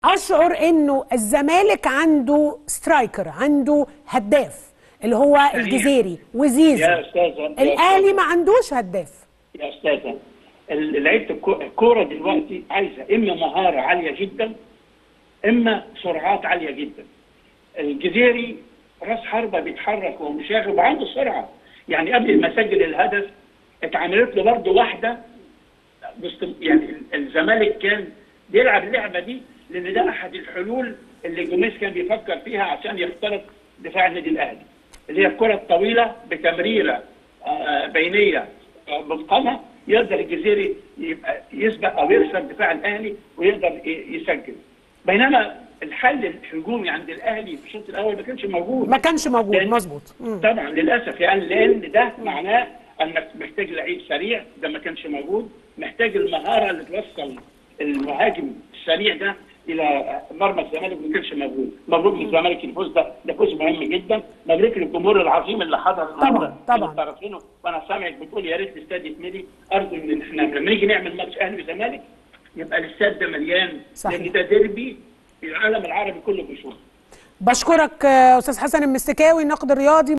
اشعر انه الزمالك عنده سترايكر عنده هداف اللي هو الجزيري وزيزو يا استاذه يا الاهلي أستاذة. ما عندوش هداف يا استاذه ال- لعيبه الكو- الكوره دلوقتي عايزه اما مهاره عاليه جدا اما سرعات عاليه جدا الجزيري راس حربه بيتحرك ومشاغب وعنده سرعه يعني قبل ما سجل الهدف اتعملت له برضه واحده باست- يعني ال- الزمالك كان بيلعب اللعبه دي لان ده احد الحلول اللي جوميز كان بيفكر فيها عشان يخترق دفاع النادي الاهلي اللي هي الكره الطويله بتمريره آه، بينيه آه، متقنه يقدر الجزيري يبقى يسبق او يكسر دفاع الاهلي ويقدر ي- يسجل بينما الحل الهجومي عند الاهلي في الشوط الاول ما كانش موجود ما كانش موجود لأن- مظبوط مم. طبعا للاسف يعني لان ده معناه انك محتاج لعيب سريع ده ما كانش موجود محتاج المهاره اللي توصل المهاجم السريع ده الى مرمى الزمالك ما كانش موجود مبروك للزمالك الفوز ده ده فوز مهم جدا مبروك للجمهور العظيم اللي حضر طبعا، طبعا. من الطرفين وانا سامعك بتقول يا ريت الاستاد يتملي ارجو ان احنا لما نيجي نعمل ماتش اهلي وزمالك يبقى الاستاد ده مليان صحيح. لان ده ديربي العالم العربي كله بيشوفه بشكرك آه، استاذ حسن المستكاوي الناقد الرياضي